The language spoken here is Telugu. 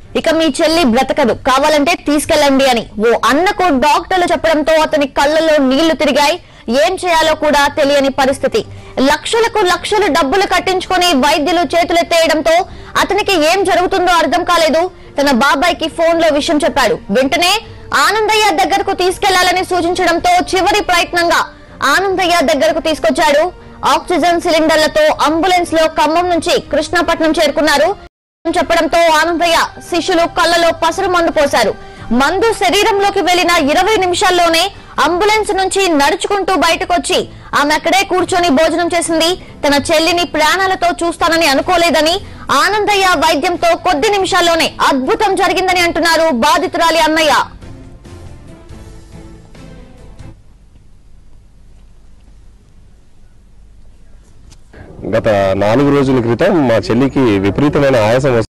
ఇక మీ చెల్లి బ్రతకదు కావాలంటే తీసుకెళ్ళండి అని ఓ అన్నకు డాక్టర్లు చెప్పడంతో అతని కళ్ళలో నీళ్లు తిరిగాయి ఏం చేయాలో కూడా తెలియని పరిస్థితి లక్షలకు లక్షలు డబ్బులు కట్టించుకొని వైద్యులు చేతులెత్తేయడంతో అతనికి ఏం జరుగుతుందో అర్థం కాలేదు తన బాబాయ్కి ఫోన్ లో విషయం చెప్పాడు వెంటనే ఆనందయ్య దగ్గరకు తీసుకెళ్లాలని సూచించడంతో చివరి ప్రయత్నంగా ఆనందయ్య దగ్గరకు తీసుకొచ్చాడు ఆక్సిజన్ సిలిండర్లతో అంబులెన్స్ లో ఖమ్మం నుంచి కృష్ణపట్నం చేరుకున్నారు చెప్పడంతో ఆనందయ్య శిష్యులు కళ్ళలో పసరు మందు పోశారు మందు శరీరంలోకి వెళ్లిన ఇరవై నిమిషాల్లోనే అంబులెన్స్ నుంచి నడుచుకుంటూ బయటకొచ్చి ఆమె అక్కడే కూర్చొని భోజనం చేసింది తన చెల్లిని ప్రాణాలతో చూస్తానని అనుకోలేదని ఆనందయ్య వైద్యంతో కొద్ది నిమిషాల్లోనే అద్భుతం జరిగిందని అంటున్నారు బాధితురాలి అన్నయ్య గత నాలుగు రోజుల క్రితం మా చెల్లికి విపరీతమైన ఆయాసం వస్తుంది